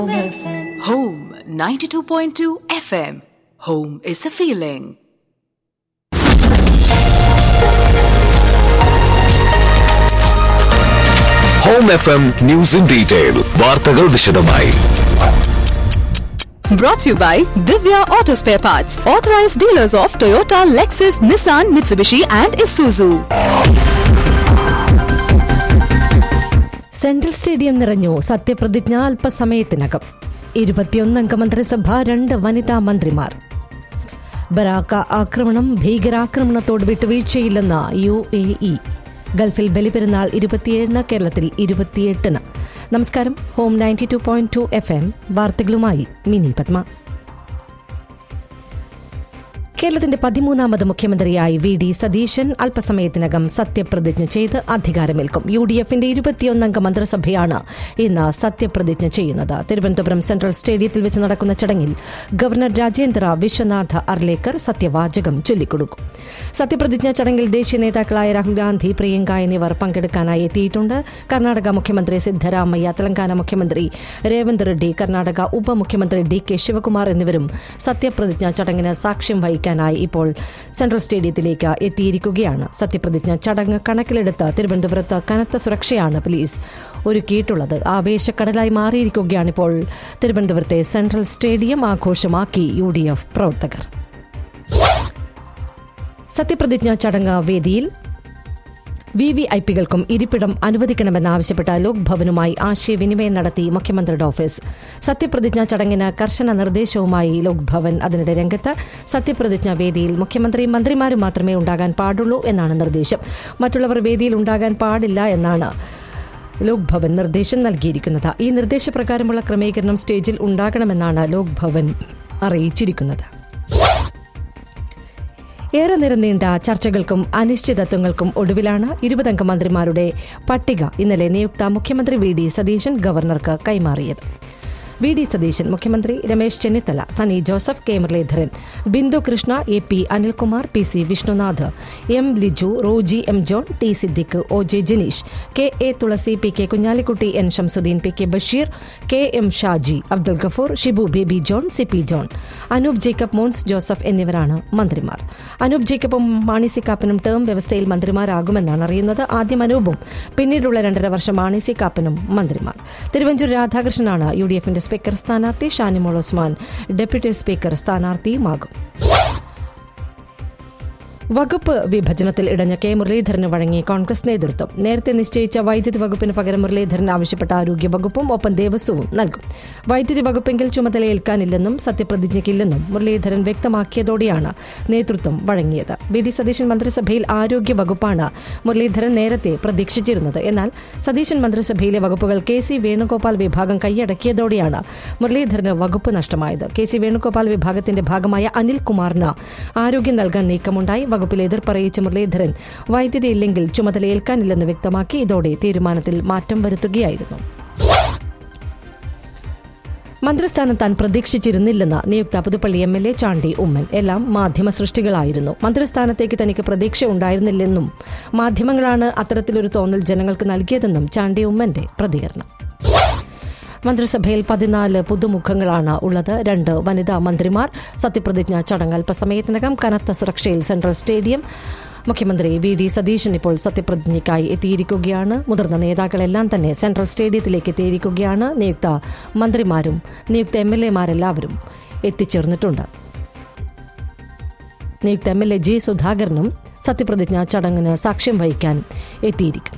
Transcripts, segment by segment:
Home 92.2 FM. Home is a feeling. Home F M news in detail വാർത്തകൾ വിശദമായി Brought to you by Divya Auto Spare Parts, authorized dealers of Toyota, Lexus, Nissan, Mitsubishi, and Isuzu. Central stadium നിറഞ്ഞു സത്യപ്രതിജ്ഞ അല്പസമയത്തിനകം ഇരുപത്തിയൊന്നംഗ മന്ത്രിസഭ രണ്ട് വനിതാ മന്ത്രിമാർ ബറാക്ക ആക്രമണം ഭീകരാക്രമണത്തോട് വിട്ടുവീഴ്ചയില്ലെന്ന് യു എ ഇ ഗൾഫിൽ ബലിപെരുന്നാൾ ഇരുപത്തിയേഴിന് കേരളത്തിൽ ഇരുപത്തിയെട്ടിന് നമസ്കാരം Home ninety two point two F M വാർത്തകളുമായി മിനി പത്മ കേരളത്തിന്റെ പതിമൂന്നാമത് മുഖ്യമന്ത്രിയായി വി ഡി സതീശൻ അല്പസമയത്തിനകം സത്യപ്രതിജ്ഞ ചെയ്ത് അധികാരമേൽക്കും യു ഡി എഫിന്റെ ഇരുപത്തിയൊന്നംഗ മന്ത്രിസഭയാണ് ഇന്ന് സത്യപ്രതിജ്ഞ ചെയ്യുന്നത് തിരുവനന്തപുരം സെൻട്രൽ സ്റ്റേഡിയത്തിൽ വെച്ച് നടക്കുന്ന ചടങ്ങിൽ ഗവർണർ രാജേന്ദ്ര വിശ്വനാഥ അർലേക്കർ സത്യവാചകം ചൊല്ലിക്കൊടുക്കും സത്യപ്രതിജ്ഞ ചടങ്ങിൽ ദേശീയ നേതാക്കളായ രാഹുൽ ഗാന്ധി പ്രിയങ്ക എന്നിവർ പങ്കെടുക്കാനായി എത്തിയിട്ടുണ്ട് കർണാടക മുഖ്യമന്ത്രി സിദ്ധരാമയ്യ തെലങ്കാന മുഖ്യമന്ത്രി രേവന്ത് റെഡ്ഡി കർണാടക ഉപമുഖ്യമന്ത്രി ഡി കെ ശിവകുമാർ എന്നിവരും സത്യപ്രതിജ്ഞ ചടങ്ങിന് സാക്ഷ്യം വഹിക്കാനായി ഇപ്പോൾ സെൻട്രൽ സ്റ്റേഡിയത്തിലേക്ക് എത്തിയിരിക്കുകയാണ് സത്യപ്രതിജ്ഞ ചടങ്ങ് കണക്കിലെടുത്ത് തിരുവനന്തപുരത്ത് കനത്ത സുരക്ഷയാണ് പോലീസ് ഒരുക്കിയിട്ടുള്ളത് ആവേശക്കടലായി മാറിയിരിക്കുകയാണ് ഇപ്പോൾ തിരുവനന്തപുരത്തെ സെൻട്രൽ സ്റ്റേഡിയം ആഘോഷമാക്കി യു ഡി എഫ് പ്രവർത്തകർ സത്യപ്രതിജ്ഞ ചടങ്ങ് വേദിയിൽ വി വി ഐ പികൾക്കും ഇരിപ്പിടം അനുവദിക്കണമെന്നാവശ്യപ്പെട്ട ലോക് ഭവനുമായി ആശയവിനിമയം നടത്തി മുഖ്യമന്ത്രിയുടെ ഓഫീസ് സത്യപ്രതിജ്ഞാ ചടങ്ങിന് കർശന നിർദ്ദേശവുമായി ലോക് ഭവൻ അതിനിടെ രംഗത്ത് സത്യപ്രതിജ്ഞാ വേദിയിൽ മുഖ്യമന്ത്രിയും മന്ത്രിമാരും മാത്രമേ ഉണ്ടാകാൻ പാടുള്ളൂ എന്നാണ് നിർദ്ദേശം മറ്റുള്ളവർ വേദിയിൽ ഉണ്ടാകാൻ പാടില്ല എന്നാണ് ലോക് ഭവൻ നിർദ്ദേശം നൽകിയിരിക്കുന്നത് ഈ നിർദ്ദേശപ്രകാരമുള്ള ക്രമീകരണം സ്റ്റേജിൽ ഉണ്ടാകണമെന്നാണ് ലോക് ഭവൻ അറിയിച്ചിരിക്കുന്നത് ഏറെ നേരം നീണ്ട ചർച്ചകൾക്കും അനിശ്ചിതത്വങ്ങൾക്കും ഒടുവിലാണ് ഇരുപതംഗ മന്ത്രിമാരുടെ പട്ടിക ഇന്നലെ നിയുക്ത മുഖ്യമന്ത്രി വി ഡി സതീശൻ ഗവർണർക്ക് കൈമാറിയത് വി ഡി സതീശൻ മുഖ്യമന്ത്രി Ramesh Chennithala Sunny Joseph K Muraleedharan Bindu Krishna A P Anilkumar P C Vishnunath M Liju Roji M John T Siddique O J Janeesh K A Thulasi P K Kunhalikutty N Shamsuddin P K Basheer K M Shaji Abdul Gafoor Shibu Baby John C P John Anoop Jacob Mons Joseph എന്നിവരാണ് മന്ത്രിമാർ അനൂപ് ജേക്കബും മാണി സി കാപ്പനും ടേം വ്യവസ്ഥയിൽ മന്ത്രിമാരാകുമെന്നാണ് അറിയുന്നത് ആദ്യം അനൂപും പിന്നീടുള്ള രണ്ടര വർഷം മാണി സി കാപ്പനും മന്ത്രിമാർ തിരുവഞ്ചൂർ രാധാകൃഷ്ണനാണ് യു ഡി എഫിന്റെ സ്പീക്കർ സ്ഥാനാർത്ഥി ഷാനിമോൾ ഉസ്മാൻ ഡെപ്യൂട്ടി സ്പീക്കർ സ്ഥാനാർത്ഥിയുമാകും വകുപ്പ് വിഭജനത്തിൽ ഇടഞ്ഞ കെ മുരളീധരന് വഴങ്ങി കോൺഗ്രസ് നേതൃത്വം നേരത്തെ നിശ്ചയിച്ച വൈദ്യുതി വകുപ്പിന് പകരം മുരളീധരൻ ആവശ്യപ്പെട്ട ആരോഗ്യ വകുപ്പും ഒപ്പം ദേവസ്വവും നൽകും വൈദ്യുതി വകുപ്പെങ്കിൽ ചുമതല ഏൽക്കാനില്ലെന്നും സത്യപ്രതിജ്ഞയ്ക്കില്ലെന്നും മുരളീധരൻ വ്യക്തമാക്കിയതോടെയാണ് നേതൃത്വം വഴങ്ങിയത് ബി ഡി സതീശൻ മന്ത്രിസഭയിൽ ആരോഗ്യ വകുപ്പാണ് മുരളീധരൻ നേരത്തെ പ്രതീക്ഷിച്ചിരുന്നത് എന്നാൽ സതീശൻ മന്ത്രിസഭയിലെ വകുപ്പുകൾ കെ സി വേണുഗോപാൽ വിഭാഗം കൈയടക്കിയതോടെയാണ് മുരളീധരന് വകുപ്പ് നഷ്ടമായത് കെ സി വേണുഗോപാൽ വിഭാഗത്തിന്റെ ഭാഗമായ അനിൽകുമാറിന് ആരോഗ്യം നൽകാൻ നീക്കമുണ്ടായി വകുപ്പിൽ എതിർപ്പറിയിച്ച മുരളീധരൻ വൈദ്യുതി ഇല്ലെങ്കിൽ ചുമതല ഏൽക്കാനില്ലെന്ന് വ്യക്തമാക്കി ഇതോടെ തീരുമാനത്തിൽ മാറ്റം വരുത്തുകയായിരുന്നു മന്ത്രിസ്ഥാനം താൻ പ്രതീക്ഷിച്ചിരുന്നില്ലെന്ന് നിയുക്ത Puthuppally M L A Chandy Oommen എല്ലാം മാധ്യമ സൃഷ്ടികളായിരുന്നു മന്ത്രിസ്ഥാനത്തേക്ക് തനിക്ക് പ്രതീക്ഷ ഉണ്ടായിരുന്നില്ലെന്നും മാധ്യമങ്ങളാണ് അത്തരത്തിലൊരു തോന്നൽ ജനങ്ങൾക്ക് നൽകിയതെന്നും ചാണ്ടി ഉമ്മന്റെ പ്രതികരണം മന്ത്രിസഭയിൽ പതിനാല് പുതുമുഖങ്ങളാണ് ഉള്ളത് രണ്ട് വനിതാ മന്ത്രിമാർ സത്യപ്രതിജ്ഞ ചടങ്ങ് അല്പസമയത്തിനകം കനത്ത സുരക്ഷയിൽ സെൻട്രൽ സ്റ്റേഡിയം മുഖ്യമന്ത്രി വി ഡി സതീശൻ ഇപ്പോൾ സത്യപ്രതിജ്ഞയ്ക്കായി എത്തിയിരിക്കുകയാണ് മുതിർന്ന നേതാക്കളെല്ലാം തന്നെ സെൻട്രൽ സ്റ്റേഡിയത്തിലേക്ക് എത്തിയിരിക്കുകയാണ് നിയുക്ത മന്ത്രിമാരും നിയുക്ത എം എൽ എമാരെല്ലാവരും എത്തിച്ചേർന്നിട്ടുണ്ട് നിയുക്ത എം എൽ എ ജി സുധാകരനും സത്യപ്രതിജ്ഞ ചടങ്ങിന് സാക്ഷ്യം വഹിക്കാൻ എത്തിയിരിക്കുന്നു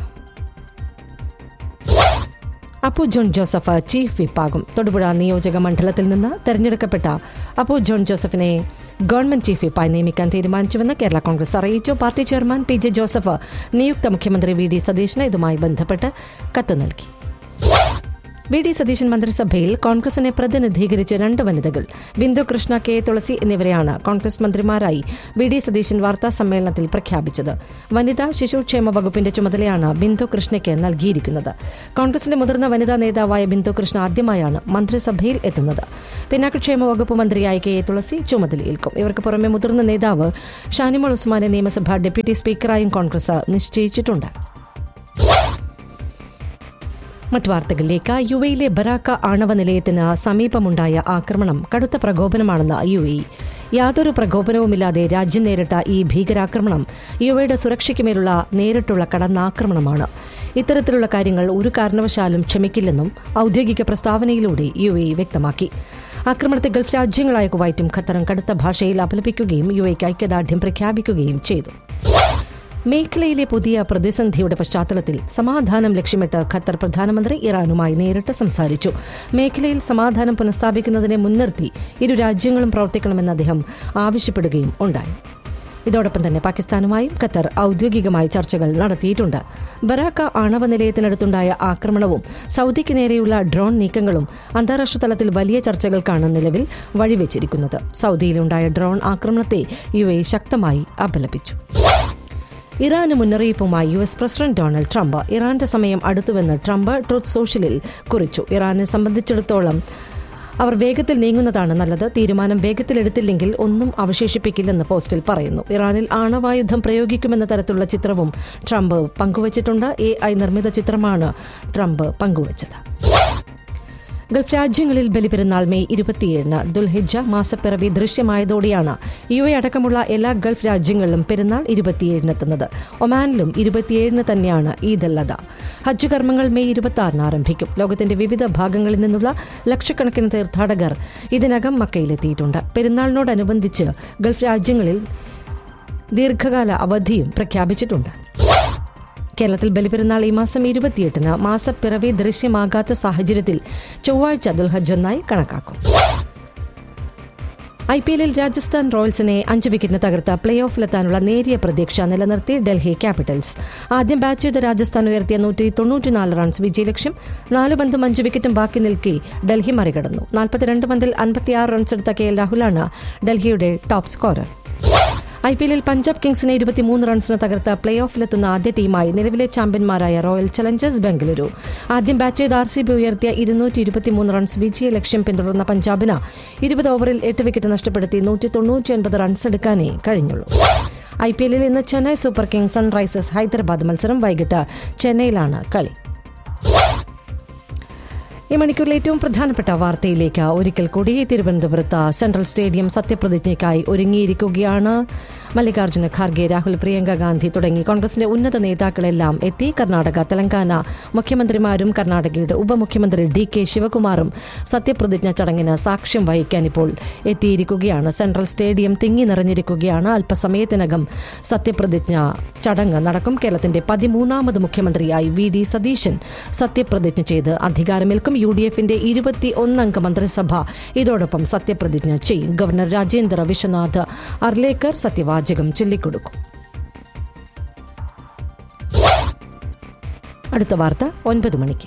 അപ്പു ജോൺ ജോസഫ് ചീഫ് വിപ്പാകും തൊടുപുഴ നിയോജക മണ്ഡലത്തിൽ നിന്ന് തെരഞ്ഞെടുക്കപ്പെട്ട അപ്പു ജോൺ ജോസഫിനെ ഗവൺമെന്റ് ചീഫ് വിപ്പായി നിയമിക്കാൻ തീരുമാനിച്ചുവെന്ന് കേരള കോൺഗ്രസ് അറിയിച്ചു party chairman P J Joseph നിയുക്ത മുഖ്യമന്ത്രി വി ഡി സതീശന് ഇതുമായി ബന്ധപ്പെട്ട് കത്ത് നൽകി വി ഡി സതീശൻ മന്ത്രിസഭയിൽ കോൺഗ്രസിനെ പ്രതിനിധീകരിച്ച് രണ്ട് വനിതകൾ ബിന്ദു കൃഷ്ണ കെ തുളസി എന്നിവരെയാണ് കോൺഗ്രസ് മന്ത്രിമാരായി വി ഡി സതീശൻ വാർത്താ സമ്മേളനത്തിൽ പ്രഖ്യാപിച്ചത് വനിതാ ശിശുക്ഷേമ വകുപ്പിന്റെ ചുമതലയാണ് ബിന്ദു കൃഷ്ണയ്ക്ക് നൽകിയിരിക്കുന്നത് കോൺഗ്രസിന്റെ മുതിർന്ന വനിതാ നേതാവായ ബിന്ദു കൃഷ്ണ ആദ്യമായാണ് മന്ത്രിസഭയിൽ എത്തുന്നത് പിന്നാക്കക്ഷേമ വകുപ്പ് മന്ത്രിയായി കെ എ തുളസി ചുമതലയേൽക്കും ഇവർക്ക് പുറമെ മുതിർന്ന നേതാവ് ഷാനിമോൾ ഉസ്മാനെ നിയമസഭാ ഡെപ്യൂട്ടി സ്പീക്കറായും കോൺഗ്രസ് നിശ്ചയിച്ചിട്ടുണ്ട് മറ്റു വാർത്തകളിലേക്ക് യു എയിലെ ബറാക്ക ആണവ നിലയത്തിന് സമീപമുണ്ടായ ആക്രമണം കടുത്ത പ്രകോപനമാണെന്ന് യു എ യാതൊരു പ്രകോപനവുമില്ലാതെ രാജ്യം നേരിട്ട ഈ ഭീകരാക്രമണം യു എയുടെ സുരക്ഷയ്ക്കുമേലുള്ള നേരിട്ടുള്ള കടന്നാക്രമണമാണ് ഇത്തരത്തിലുള്ള കാര്യങ്ങൾ ഒരു കാരണവശാലും ക്ഷമിക്കില്ലെന്നും ഔദ്യോഗിക പ്രസ്താവനയിലൂടെ യു എ വ്യക്തമാക്കി ആക്രമണത്തെ ഗൾഫ് രാജ്യങ്ങളായ കുവൈറ്റും ഖത്തറും കടുത്ത ഭാഷയിൽ അപലപിക്കുകയും യു എക്ക് ഐക്യദാർഢ്യം പ്രഖ്യാപിക്കുകയും ചെയ്തു മേഖലയിലെ പുതിയ പ്രതിസന്ധിയുടെ പശ്ചാത്തലത്തിൽ സമാധാനം ലക്ഷ്യമിട്ട് ഖത്തർ പ്രധാനമന്ത്രി ഇറാനുമായി നേരിട്ട് സംസാരിച്ചു മേഖലയിൽ സമാധാനം പുനഃസ്ഥാപിക്കുന്നതിനെ മുൻനിർത്തി ഇരു രാജ്യങ്ങളും പ്രവർത്തിക്കണമെന്ന് അദ്ദേഹം ആവശ്യപ്പെടുകയും ഉണ്ടായി ഇതോടൊപ്പം തന്നെ പാകിസ്ഥാനുമായും ഖത്തർ ഔദ്യോഗികമായി ചർച്ചകൾ നടത്തിയിട്ടുണ്ട് ബറാക്ക ആണവ നിലയത്തിനടുത്തുണ്ടായ ആക്രമണവും സൗദിക്ക് നേരെയുള്ള ഡ്രോൺ നീക്കങ്ങളും അന്താരാഷ്ട്ര തലത്തിൽ വലിയ ചർച്ചകൾക്കാണ് നിലവിൽ വഴിവെച്ചിരിക്കുന്നത് സൗദിയിലുണ്ടായ ഡ്രോൺ ആക്രമണത്തെ യു എ ശക്തമായി അപലപിച്ചു ഇറാന് മുന്നറിയിപ്പുമായി U S president Donald Trump ഇറാന്റെ സമയം അടുത്തുവെന്ന് ട്രംപ് ട്രൂത്ത് സോഷ്യലിൽ കുറിച്ചു ഇറാനെ സംബന്ധിച്ചിടത്തോളം അവർ വേഗത്തിൽ നീങ്ങുന്നതാണ് നല്ലത് തീരുമാനം വേഗത്തിലെടുത്തില്ലെങ്കിൽ ഒന്നും അവശേഷിപ്പിക്കില്ലെന്ന് പോസ്റ്റിൽ പറയുന്നു ഇറാനിൽ ആണവായുധം പ്രയോഗിക്കുമെന്ന തരത്തിലുള്ള ചിത്രവും ട്രംപ് പങ്കുവച്ചിട്ടുണ്ട് എ ഐ നിർമ്മിത ചിത്രമാണ് ട്രംപ് പങ്കുവച്ചത് ഗൾഫ് രാജ്യങ്ങളിൽ ബലിപെരുന്നാൾ മെയ് ഇരുപത്തിയേഴിന് ദുൽഹിജ മാസപ്പിറവി ദൃശ്യമായതോടെയാണ് യു എ അടക്കമുള്ള എല്ലാ ഗൾഫ് രാജ്യങ്ങളിലും പെരുന്നാൾ ഇരുപത്തിയേഴിനെത്തുന്നത് ഒമാനിലും ഇരുപത്തിയേഴിന് തന്നെയാണ് ഈദ് അൽ അദ ഹജ്ജ് കർമ്മങ്ങൾ മെയ് ഇരുപത്തി ആറിന് ആരംഭിക്കും ലോകത്തിന്റെ വിവിധ ഭാഗങ്ങളിൽ നിന്നുള്ള ലക്ഷക്കണക്കിന് തീർത്ഥാടകർ ഇതിനകം മക്കയിലെത്തിയിട്ടുണ്ട് പെരുന്നാളിനോടനുബന്ധിച്ച് ഗൾഫ് രാജ്യങ്ങളിൽ ദീർഘകാല അവധിയും പ്രഖ്യാപിച്ചിട്ടുണ്ട് കേരളത്തിൽ ബലിപെരുന്നാൾ ഈ മാസം ഇരുപത്തിയെട്ടിന് മാസപ്പിറവി ദൃശ്യമാകാത്ത സാഹചര്യത്തിൽ ചൊവ്വാഴ്ച ദുൽഹജ് ഒന്നായി കണക്കാക്കും ഐ പി എല്ലിൽ രാജസ്ഥാൻ റോയൽസിനെ അഞ്ച് വിക്കറ്റിന് തകർത്ത പ്ലേ ഓഫിലെത്താനുള്ള നേരിയ പ്രതീക്ഷ നിലനിർത്തി ഡൽഹി ക്യാപിറ്റൽസ് ആദ്യം ബാറ്റ് ചെയ്ത രാജസ്ഥാൻ ഉയർത്തിയ നൂറ്റി തൊണ്ണൂറ്റിനാല് റൺസ് വിജയലക്ഷ്യം നാല് പന്തും അഞ്ച് വിക്കറ്റും ബാക്കി നിൽക്കെ ഡൽഹി മറികടന്നു നാൽപ്പത്തിരണ്ട് പന്തിൽ അൻപത്തിയാറ് റൺസ് എടുത്ത കെ എൽ രാഹുലാണ് ഡൽഹിയുടെ ടോപ്പ് സ്കോറർ ഐ പി എല്ലിൽ പഞ്ചാബ് കിങ്സിനെ ഇരുപത്തിമൂന്ന് റൺസിന് തകർത്ത് പ്ലേ ഓഫിലെത്തുന്ന ആദ്യ ടീമായി നിലവിലെ ചാമ്പ്യന്മാരായ റോയൽ ചലഞ്ചേഴ്സ് ബംഗളൂരു ആദ്യം ബാറ്റ് ചെയ്ത് ആർ സി ബി ഉയർത്തിയ ഇരുന്നൂറ്റി ഇരുപത്തിമൂന്ന് റൺസ് വിജയ ലക്ഷ്യം പിന്തുടർന്ന പഞ്ചാബിന് ഇരുപത് ഓവറിൽ എട്ട് വിക്കറ്റ് നഷ്ടപ്പെടുത്തി നൂറ്റി തൊണ്ണൂറ്റി ഒൻപത് റൺസ് എടുക്കാനേ കഴിഞ്ഞുള്ളൂ ഐ പി എല്ലിൽ ഇന്ന് Chennai Super Kings Sunrisers Hyderabad മത്സരം വൈകിട്ട് ചെന്നൈയിലാണ് കളി ഈ മണിക്കൂറിലെ ഏറ്റവും പ്രധാനപ്പെട്ട വാർത്തയിലേക്ക് ഒരിക്കൽ കൂടി തിരുവനന്തപുരത്ത് സെൻട്രൽ സ്റ്റേഡിയം സത്യപ്രതിജ്ഞയ്ക്കായി ഒരുങ്ങിയിരിക്കുകയാണ് മല്ലികാർജ്ജുന ഖാർഗെ രാഹുൽ പ്രിയങ്ക ഗാന്ധി തുടങ്ങി കോൺഗ്രസിന്റെ ഉന്നത നേതാക്കളെല്ലാം എത്തി കർണാടക തെലങ്കാന മുഖ്യമന്ത്രിമാരും കർണാടകയുടെ ഉപമുഖ്യമന്ത്രി ഡി കെ ശിവകുമാറും സത്യപ്രതിജ്ഞ ചടങ്ങിന് സാക്ഷ്യം വഹിക്കാൻ ഇപ്പോൾ എത്തിയിരിക്കുകയാണ് സെൻട്രൽ സ്റ്റേഡിയം തിങ്ങി നിറഞ്ഞിരിക്കുകയാണ് അല്പസമയത്തിനകം സത്യപ്രതിജ്ഞ ചടങ്ങ് നടക്കും കേരളത്തിന്റെ പതിമൂന്നാമത് മുഖ്യമന്ത്രിയായി വി ഡി സതീശൻ സത്യപ്രതിജ്ഞ ചെയ്ത് അധികാരമേൽക്കും യു ഡി എഫിന്റെ ഇരുപത്തി ഒന്നംഗ മന്ത്രിസഭ ഇതോടൊപ്പം സത്യപ്രതിജ്ഞ ചെയ്യും ഗവർണർ രാജേന്ദ്ര വിശ്വനാഥ് അർലേക്കർ സത്യവാചകം ചൊല്ലിക്കൊടുക്കും അടുത്ത വാർത്ത ഒൻപത് മണിക്ക്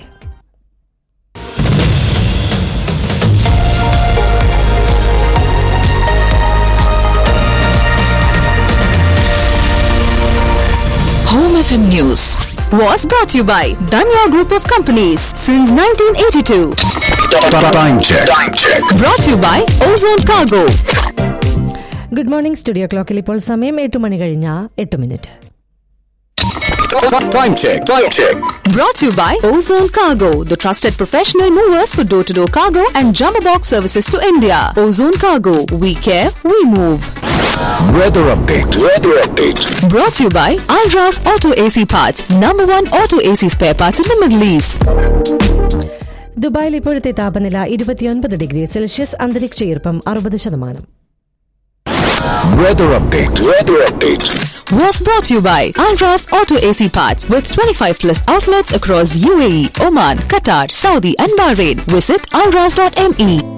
Home FM News was brought to you by Danya Group of Companies since 1982. Time check. Time check. Brought to you by Ozone Cargo. Good morning studio ക്ലോക്കിൽ ഇപ്പോൾ സമയം എട്ട് മണി കഴിഞ്ഞ എട്ട് മിനിറ്റ് Time check. Time check. Brought to you by Ozone Cargo, the trusted professional movers for door to door cargo and jumbo box services to India. Ozone Cargo, we care, we move. Weather update. Weather update. Brought to you by Alras Auto AC Parts, number one auto AC spare parts in the Middle East. ദുബായിൽ ഇപ്പോഴത്തെ താപനില ഇരുപത്തിയൊൻപത് degree Celsius അന്തരീക്ഷ ഈർപ്പം അറുപത് ശതമാനം Weather update. Weather update. Was brought to you by Alras Auto AC Parts with 25 plus outlets across UAE, Oman, Qatar, Saudi, and Bahrain. Visit alras.me.